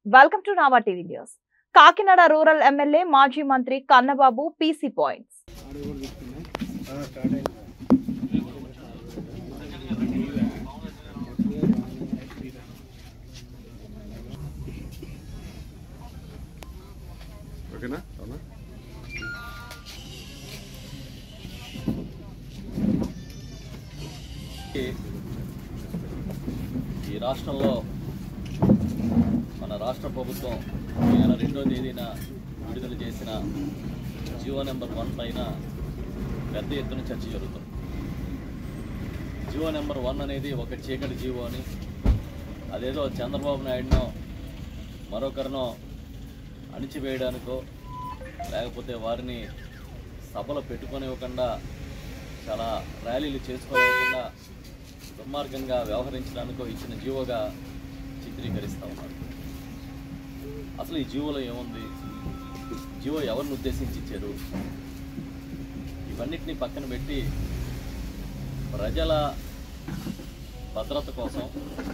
welcome to Nava TV news Kakinada rural MLA మాజీ మంత్రి Kannababu PC points ఓకేనా అవునా ఈ రాష్ట్రంలో మన రాష్ట్ర ప్రభుత్వం ఈ నెల రెండో తేదీన విడుదల చేసిన జియో నెంబర్ వన్ పైన పెద్ద ఎత్తున చర్చ జరుగుతుంది జియో నెంబర్ వన్ అనేది ఒక చీకటి జీవో అని అదేదో చంద్రబాబు నాయుడునో మరొకరినో అణిచివేయడానికో లేకపోతే వారిని సభలో పెట్టుకొనివ్వకుండా చాలా ర్యాలీలు చేసుకోనివ్వకుండా దుర్మార్గంగా వ్యవహరించడానికో ఇచ్చిన జీవోగా చిత్రీకరిస్తూ ఉన్నారు అసలు ఈ జీవోలో ఏముంది జీవో ఎవరిని ఉద్దేశించి ఇచ్చారు ఇవన్నిటిని పక్కన పెట్టి ప్రజల భద్రత కోసం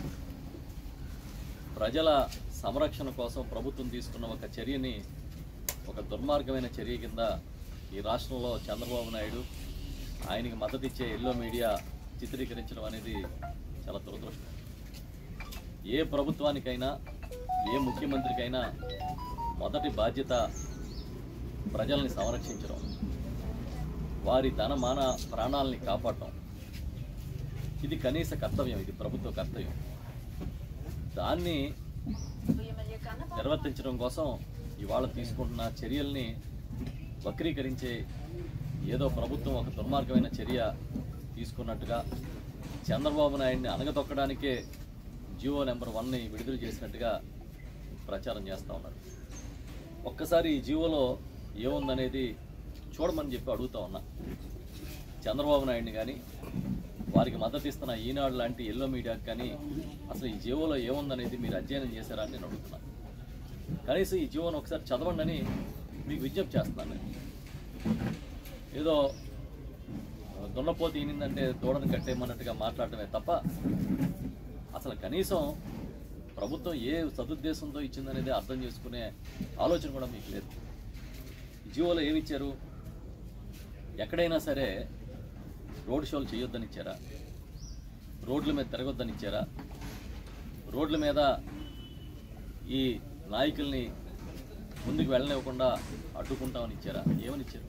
ప్రజల సంరక్షణ కోసం ప్రభుత్వం తీసుకున్న ఒక చర్యని ఒక దుర్మార్గమైన చర్య కింద ఈ రాష్ట్రంలో చంద్రబాబు నాయుడు ఆయనకి మద్దతు ఇచ్చే ఎల్లో మీడియా చిత్రీకరించడం అనేది చాలా దురదృష్టం ఏ ప్రభుత్వానికైనా ఏ ముఖ్యమంత్రికైనా మొదటి బాధ్యత ప్రజల్ని సంరక్షించడం వారి ధన మాన ప్రాణాలని కాపాడటం ఇది కనీస కర్తవ్యం ఇది ప్రభుత్వ కర్తవ్యం దాన్ని నిర్వర్తించడం కోసం ఇవాళ తీసుకుంటున్న చర్యల్ని వక్రీకరించే ఏదో ప్రభుత్వం ఒక దుర్మార్గమైన చర్య తీసుకున్నట్టుగా చంద్రబాబు నాయుడిని అనగతొక్కడానికే జియో నెంబర్ వన్ని విడుదల చేసినట్టుగా ప్రచారం చేస్తూ ఉన్నారు ఒక్కసారి ఈ జియోలో ఏముందనేది చూడమని చెప్పి అడుగుతా ఉన్నా చంద్రబాబు నాయుడిని కానీ వారికి మద్దతు ఇస్తున్న ఈనాడు లాంటి ఎల్లో మీడియాకి కానీ అసలు ఈ జియోలో ఏముందనేది మీరు అధ్యయనం చేశారా అని నేను అడుగుతున్నాను కనీసం ఈ జీవోను ఒకసారి చదవండి అని మీకు విజ్ఞప్తి చేస్తున్నాను నేను ఏదో దున్నపోతు ఈనిందంటే దూడను కట్టేయమన్నట్టుగా మాట్లాడటమే తప్ప అసలు కనీసం ప్రభుత్వం ఏ సదుద్దేశంతో ఇచ్చిందనేది అర్థం చేసుకునే ఆలోచన కూడా మీకు లేదు జీవోలో ఏమి ఇచ్చారు ఎక్కడైనా సరే రోడ్ షోలు చేయొద్దని ఇచ్చారా రోడ్ల మీద తిరగొద్దని ఇచ్చారా రోడ్ల మీద ఈ నాయకుల్ని ముందుకు వెళ్ళనివ్వకుండా అడ్డుకుంటామని ఇచ్చారా ఏమని ఇచ్చారు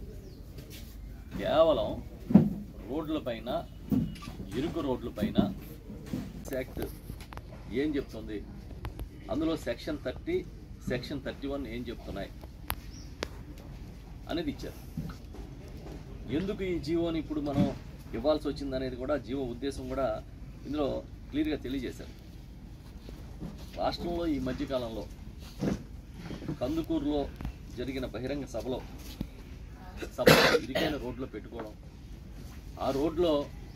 కేవలం రోడ్లపైన ఇరుకు రోడ్లపైన యాక్ట్ ఏం చెప్తుంది అందులో section thirty section thirty one ఏం చెప్తున్నాయి అనేది ఇచ్చారు ఎందుకు ఈ జీవోని ఇప్పుడు మనం ఇవ్వాల్సి వచ్చింది అనేది కూడా జీవో ఉద్దేశం కూడా ఇందులో క్లియర్గా తెలియజేశారు రాష్ట్రంలో ఈ మధ్యకాలంలో కందుకూరులో జరిగిన బహిరంగ సభలో సభలో ఇరుకైన రోడ్లో పెట్టుకోవడం ఆ రోడ్లో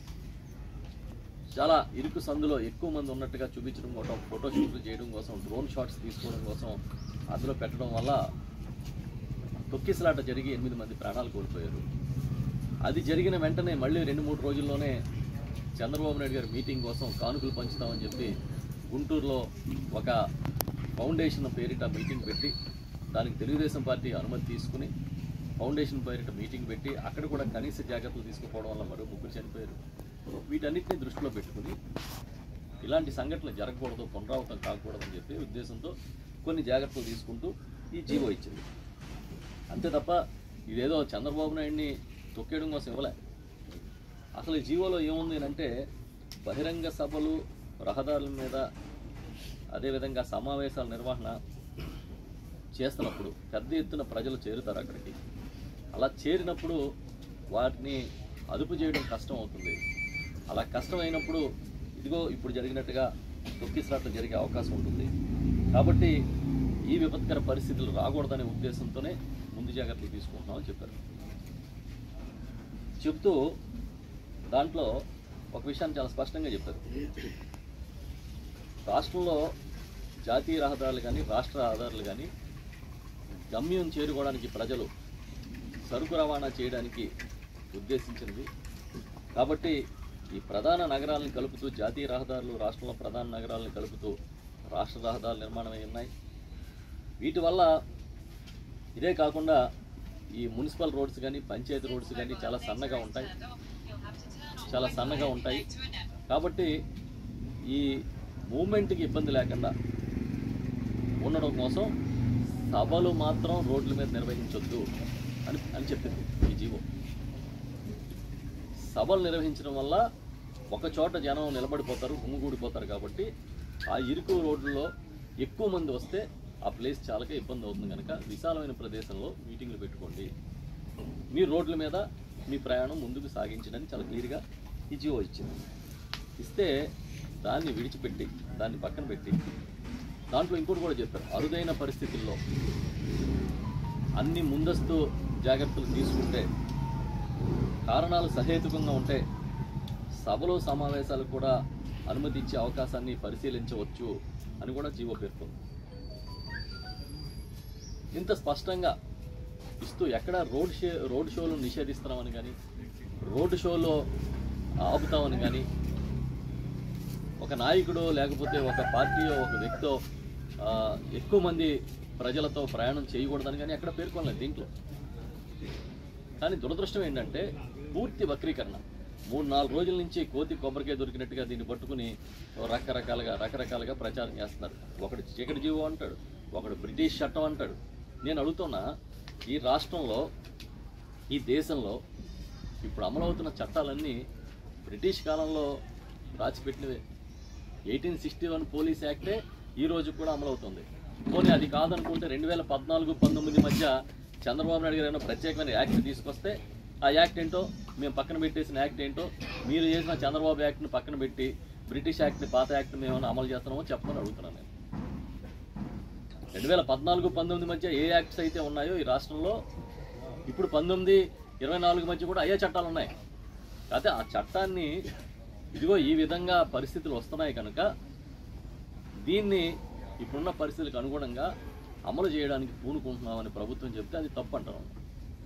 చాలా ఇరుకు సందులో ఎక్కువ మంది ఉన్నట్టుగా చూపించడం కోసం ఫోటో షూట్లు చేయడం కోసం డ్రోన్ షాట్స్ తీసుకోవడం కోసం అందులో పెట్టడం వల్ల తొక్కిసలాట జరిగి ఎనిమిది మంది ప్రాణాలు కోల్పోయారు అది జరిగిన వెంటనే మళ్ళీ రెండు మూడు రోజుల్లోనే చంద్రబాబు నాయుడు గారు మీటింగ్ కోసం కానుకలు పంచుతామని చెప్పి గుంటూరులో ఒక ఫౌండేషన్ పేరిట మీటింగ్ పెట్టి దానికి తెలుగుదేశం పార్టీ అనుమతి తీసుకుని ఫౌండేషన్ పేరిట మీటింగ్ పెట్టి అక్కడ కూడా కనీస జాగ్రత్తలు తీసుకుపోవడం వల్ల మరో ముగ్గురు చనిపోయారు వీటన్నిటిని దృష్టిలో పెట్టుకుని ఇలాంటి సంఘటనలు జరగకూడదు పునరావృతం కాకూడదని చెప్పి ఉద్దేశంతో కొన్ని జాగ్రత్తలు తీసుకుంటూ ఈ జీవో ఇచ్చింది అంతే తప్ప ఇదేదో చంద్రబాబు నాయుడిని తొక్కేయడం కోసం ఇవ్వలే అసలు ఈ జీవోలో ఏముంది అంటే బహిరంగ సభలు రహదారుల మీద అదేవిధంగా సమావేశాల నిర్వహణ చేస్తున్నప్పుడు పెద్ద ఎత్తున ప్రజలు చేరుతారు అక్కడికి అలా చేరినప్పుడు వాటిని అదుపు చేయడం కష్టం అవుతుంది అలా కష్టమైనప్పుడు ఇదిగో ఇప్పుడు జరిగినట్టుగా తొక్కిసలాట్లు జరిగే అవకాశం ఉంటుంది కాబట్టి ఈ విపత్కర పరిస్థితులు రాకూడదనే ఉద్దేశంతోనే ముందు జాగ్రత్తలు తీసుకుంటున్నామని చెప్పారు చెప్తూ దాంట్లో ఒక విషయాన్ని చాలా స్పష్టంగా చెప్పారు రాష్ట్రంలో జాతీయ రహదారులు కానీ రాష్ట్ర రహదారులు కానీ గమ్యం చేరుకోవడానికి ప్రజలు సరుకు రవాణా చేయడానికి ఉద్దేశించినది కాబట్టి ఈ ప్రధాన నగరాలను కలుపుతూ జాతీయ రహదారులు రాష్ట్రంలో ప్రధాన నగరాలను కలుపుతూ రాష్ట్ర రహదారుల నిర్మాణం అయి ఉన్నాయి వీటి వల్ల ఇదే కాకుండా ఈ మున్సిపల్ రోడ్స్ కానీ పంచాయతీ రోడ్స్ కానీ చాలా సన్నగా ఉంటాయి చాలా సన్నగా ఉంటాయి కాబట్టి ఈ మూమెంట్కి ఇబ్బంది లేకుండా ఉండడం కోసం సభలు మాత్రం రోడ్ల మీద నిర్వహించొద్దు అని అని చెప్పింది ఈ జీవో సభలు నిర్వహించడం వల్ల ఒక చోట జనం నిలబడిపోతారు గుమ్ముగూడిపోతారు కాబట్టి ఆ ఇరుకు రోడ్లలో ఎక్కువ మంది వస్తే ఆ ప్లేస్ చాలా ఇబ్బంది అవుతుంది కనుక విశాలమైన ప్రదేశంలో మీటింగ్లు పెట్టుకోండి మీ రోడ్ల మీద మీ ప్రయాణం ముందుకు సాగించడానికి చాలా క్లియర్గా ఈ జియో ఇచ్చింది ఇస్తే దాన్ని విడిచిపెట్టి దాన్ని పక్కన పెట్టి దాంట్లో ఇంకోటి కూడా చెప్పారు అరుదైన పరిస్థితుల్లో అన్ని ముందస్తు జాగ్రత్తలు తీసుకుంటే కారణాలు సహేతుకంగా ఉంటే సభలు సమావేశాలు కూడా అనుమతి ఇచ్చే అవకాశాన్ని పరిశీలించవచ్చు అని కూడా జీవో పేర్కొంది ఇంత స్పష్టంగా ఇస్తూ ఎక్కడ రోడ్ షో రోడ్ షోలు నిషేధిస్తున్నామని కానీ రోడ్ షోలో ఆపుతామని కానీ ఒక నాయకుడు లేకపోతే ఒక పార్టీయో ఒక వ్యక్తో ఆ, ఎక్కువ మంది ప్రజలతో ప్రయాణం చేయకూడదని కానీ ఎక్కడ పేర్కొనలేదు దీంట్లో కానీ దురదృష్టం ఏంటంటే పూర్తి వక్రీకరణ మూడు నాలుగు రోజుల నుంచి కోతి కొబ్బరికాయ దొరికినట్టుగా దీన్ని పట్టుకుని రకరకాలుగా రకరకాలుగా ప్రచారం చేస్తున్నారు ఒకడు చీకటి జీవో అంటాడు ఒకడు బ్రిటిష్ చట్టం అంటాడు నేను అడుగుతున్నా ఈ రాష్ట్రంలో ఈ దేశంలో ఇప్పుడు అమలవుతున్న చట్టాలన్నీ బ్రిటిష్ కాలంలో రాసిపెట్టినవే ఎయిటీన్ సిక్స్టీ వన్ పోలీస్ యాక్టే ఈ రోజు కూడా అమలవుతుంది పోనీ అది కాదనుకుంటే రెండు వేల పద్నాలుగు పంతొమ్మిది మధ్య చంద్రబాబు నాయుడు గారు ఏమైనా ప్రత్యేకమైన యాక్ట్ తీసుకొస్తే ఆ యాక్ట్ ఏంటో మేము పక్కన పెట్టేసిన యాక్ట్ ఏంటో మీరు చేసిన చంద్రబాబు యాక్ట్ని పక్కన పెట్టి బ్రిటిష్ యాక్ట్ని పాత యాక్ట్ని మేము ఏమైనా అమలు చేస్తున్నామో చెప్పమని అడుగుతున్నాను నేను రెండు వేల పద్నాలుగు పంతొమ్మిది మధ్య ఏ యాక్ట్స్ అయితే ఉన్నాయో ఈ రాష్ట్రంలో ఇప్పుడు పంతొమ్మిది ఇరవై నాలుగు మధ్య కూడా అయ్యే చట్టాలు ఉన్నాయి అయితే ఆ చట్టాన్ని ఇదిగో ఈ విధంగా పరిస్థితులు వస్తున్నాయి కనుక దీన్ని ఇప్పుడున్న పరిస్థితులకు అనుగుణంగా అమలు చేయడానికి పూనుకుంటున్నామని ప్రభుత్వం చెప్తే అది తప్పు అంటా ఉన్నాం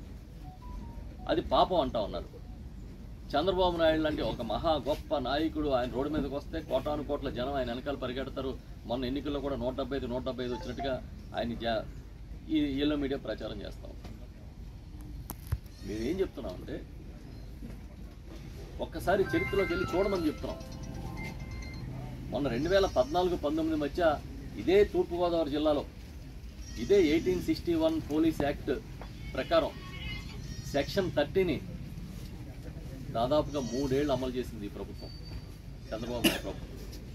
అది పాపం అంటా ఉన్నారు చంద్రబాబు నాయుడు లాంటి ఒక మహా గొప్ప నాయకుడు ఆయన రోడ్డు మీదకి వస్తే కోటాను కోట్ల జనం ఆయన వెనకాల పరిగెడతారు మొన్న ఎన్నికల్లో కూడా నూట డెబ్బై ఐదు నూట డెబ్బై ఐదు వచ్చినట్టుగా ఆయన జా ఈ ఎల్లో మీడియా ప్రచారం చేస్తాం మేము ఏం చెప్తున్నామంటే ఒక్కసారి చరిత్రలోకి వెళ్ళి చూడమని చెప్తున్నాం మొన్న రెండు వేల పద్నాలుగు పంతొమ్మిది మధ్య ఇదే తూర్పుగోదావరి జిల్లాలో ఇదే eighteen sixty one police act ప్రకారం సెక్షన్ థర్టీని దాదాపుగా మూడేళ్లు అమలు చేసింది ఈ ప్రభుత్వం చంద్రబాబు నాయుడు ప్రభుత్వం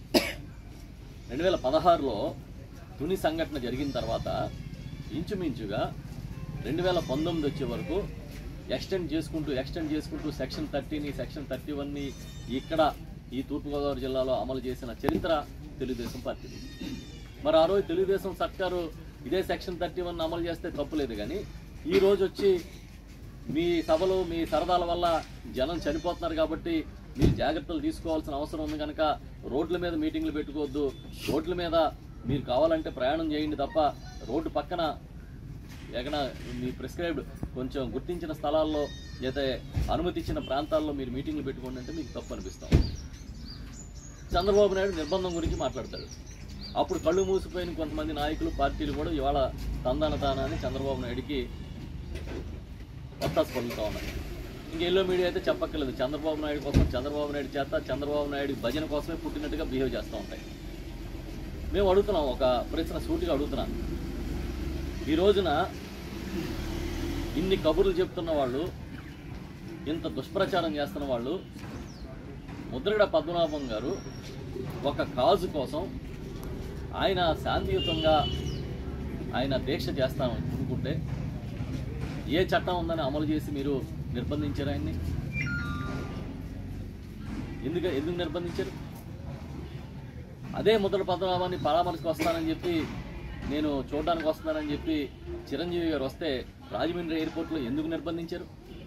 రెండు వేల పదహారులో తుని సంఘటన జరిగిన తర్వాత ఇంచుమించుగా రెండు వేల పంతొమ్మిది వచ్చే వరకు ఎక్స్టెండ్ చేసుకుంటూ ఎక్స్టెండ్ చేసుకుంటూ సెక్షన్ థర్టీని సెక్షన్ థర్టీ వన్ని ఇక్కడ ఈ తూర్పుగోదావరి జిల్లాలో అమలు చేసిన చరిత్ర తెలుగుదేశం పార్టీది మరి ఆ రోజు తెలుగుదేశం సర్కారు ఇదే సెక్షన్ థర్టీ వన్ అమలు చేస్తే తప్పులేదు కానీ ఈ రోజు వచ్చి మీ సభలు మీ సరదాల వల్ల జనం చనిపోతున్నారు కాబట్టి మీరు జాగ్రత్తలు తీసుకోవాల్సిన అవసరం ఉంది కనుక రోడ్ల మీద మీటింగ్లు పెట్టుకోవద్దు రోడ్ల మీద మీరు కావాలంటే ప్రయాణం చేయండి తప్ప రోడ్డు పక్కన ఎక్కడ మీ ప్రిస్క్రైబ్డ్ కొంచెం గుర్తించిన స్థలాల్లో లేదా అనుమతి ఇచ్చిన ప్రాంతాల్లో మీరు మీటింగ్లు పెట్టుకోండి అంటే మీకు తప్పు అనిపిస్తాం చంద్రబాబు నాయుడు నిర్బంధం గురించి మాట్లాడతాడు అప్పుడు కళ్ళు మూసిపోయిన కొంతమంది నాయకులు పార్టీలు కూడా ఇవాళ తందాన తానా అని చంద్రబాబు నాయుడికి వత్తాసు పలుకుతా ఉన్నాయి ఇంక ఎల్లో మీడియా అయితే చెప్పక్కర్లేదు చంద్రబాబు నాయుడు కోసం చంద్రబాబు నాయుడు చేత చంద్రబాబు నాయుడు భజన కోసమే పుట్టినట్టుగా బిహేవ్ చేస్తూ ఉంటాయి మేము అడుగుతున్నాం ఒక ప్రశ్న సూటిగా అడుగుతున్నాం ఈ రోజున ఇన్ని కబుర్లు చెప్తున్న వాళ్ళు ఇంత దుష్ప్రచారం చేస్తున్న వాళ్ళు ముద్రగడ పద్మనాభం గారు ఒక కాజు కోసం ఆయన శాంతియుతంగా ఆయన దీక్ష చేస్తాను అనుకుంటే ఏ చట్టం ఉందని అమలు చేసి మీరు నిర్బంధించారు ఆయన్ని ఎందుకు ఎందుకు నిర్బంధించారు అదే ముద్రగడ పద్మనాభాన్ని పరామర్శకు వస్తానని చెప్పి నేను చూడడానికి వస్తున్నానని చెప్పి చిరంజీవి గారు వస్తే రాజమండ్రి ఎయిర్పోర్ట్లో ఎందుకు నిర్బంధించారు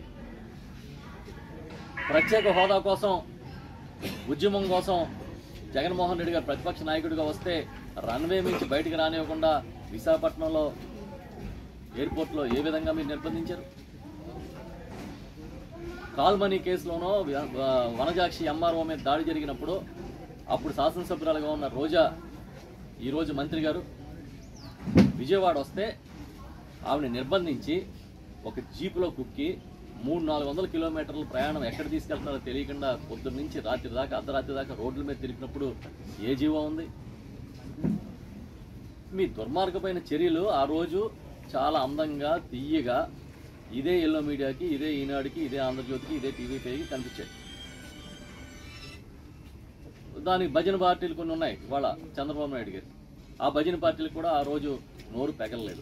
ప్రత్యేక హోదా కోసం ఉద్యమం కోసం జగన్మోహన్ రెడ్డి గారు ప్రతిపక్ష నాయకుడిగా వస్తే రన్వే నుంచి బయటికి రానివ్వకుండా విశాఖపట్నంలో ఎయిర్పోర్ట్లో ఏ విధంగా మీరు నిర్బంధించారు కాల్మనీ కేసులోనో వ- వ- వనజాక్షి ఎంఆర్ఓ మీద దాడి జరిగినప్పుడు అప్పుడు శాసనసభ్యురాలుగా ఉన్న రోజా ఈరోజు మంత్రి గారు విజయవాడ వస్తే ఆవిడ నిర్బంధించి ఒక జీపులో కుక్కి మూడు నాలుగు వందల కిలోమీటర్ల ప్రయాణం ఎక్కడ తీసుకెళ్తున్నారో తెలియకుండా పొద్దున్న నుంచి రాత్రి దాకా అర్ధరాత్రి దాకా రోడ్ల మీద తిరిగినప్పుడు ఏ జీవం ఉంది మీ దుర్మార్గమైన చర్యలు ఆ రోజు చాలా అందంగా తీయగా ఇదే ఎల్లో మీడియాకి ఇదే ఈనాడుకి ఇదే ఆంధ్రజ్యోతికి ఇదే టీవీ పేకి కనిపించాయి దానికి భజన పార్టీలు కొన్ని ఉన్నాయి ఇవాళ చంద్రబాబు నాయుడు గారు ఆ భజన పార్టీలు కూడా ఆ రోజు నోరు పెగలలేదు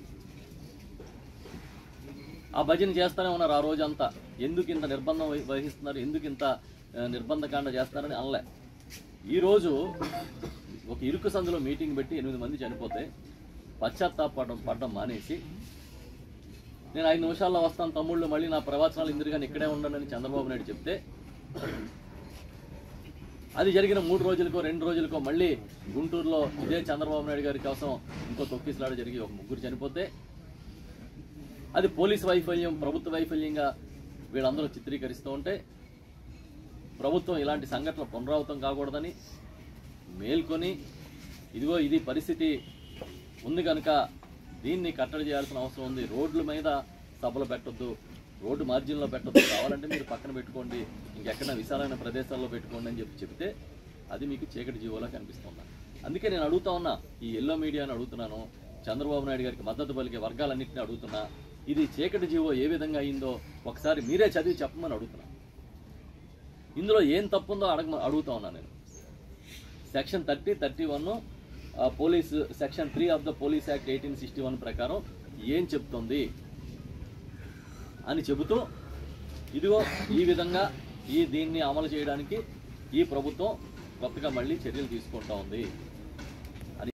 ఆ భజన చేస్తూనే ఉన్నారు ఆ రోజు అంతా ఎందుకు ఇంత నిర్బంధం వహి- వహిస్తున్నారు ఎందుకు ఇంత ఆ, నిర్బంధకాండ చేస్తున్నారని అనలే ఈరోజు ఒక ఇరుకు సందులో మీటింగ్ పెట్టి ఎనిమిది మంది చనిపోతే పశ్చాత్తాపడడం పడడం మానేసి నేను ఐదు నిమిషాల్లో వస్తాను తమ్ముళ్ళు మళ్ళీ నా ప్రవచనాలు ఇందురుగాని ఇక్కడే ఉండండి అని చంద్రబాబు నాయుడు చెప్తే అది జరిగిన మూడు రోజులకో రెండు రోజులకో మళ్ళీ గుంటూరులో ఇదే చంద్రబాబు నాయుడు గారి కోసం ఇంకో తొక్కిసలాట జరిగి ఒక ముగ్గురు చనిపోతే అది పోలీస్ వైఫల్యం ప్రభుత్వ వైఫల్యంగా వీళ్ళందరూ చిత్రీకరిస్తూ ఉంటే ప్రభుత్వం ఇలాంటి సంఘటనలు పునరావృతం కాకూడదని మేల్కొని ఇదిగో ఇది పరిస్థితి ఉంది కనుక దీన్ని కట్టడి చేయాల్సిన అవసరం ఉంది రోడ్ల మీద సభలు పెట్టొద్దు రోడ్డు మార్జిన్లో పెట్టొద్దు కావాలంటే మీరు పక్కన పెట్టుకోండి ఇంకెక్కడ విశాలమైన ప్రదేశాల్లో పెట్టుకోండి అని చెప్పి చెప్తే అది మీకు చీకటి జీవోలా కనిపిస్తుంది అందుకే నేను అడుగుతా ఉన్నా ఈ ఎల్లో మీడియాని అడుగుతున్నాను చంద్రబాబు నాయుడు గారికి మద్దతు పలికే వర్గాలన్నింటినీ అడుగుతున్నా ఇది చీకటి జీవో ఏ విధంగా అయిందో ఒకసారి మీరే చదివి చెప్పమని అడుగుతున్నా ఇందులో ఏం తప్పుందో అడగ అడుగుతా ఉన్నా నేను section thirty thirty one police section three of the police act eighteen sixty one ప్రకారం ఏం చెప్తుంది అని చెబుతూ ఇదిగో ఈ విధంగా ఈ దీన్ని అమలు చేయడానికి ఈ ప్రభుత్వం కొత్తగా మళ్ళీ చర్యలు తీసుకుంటా ఉంది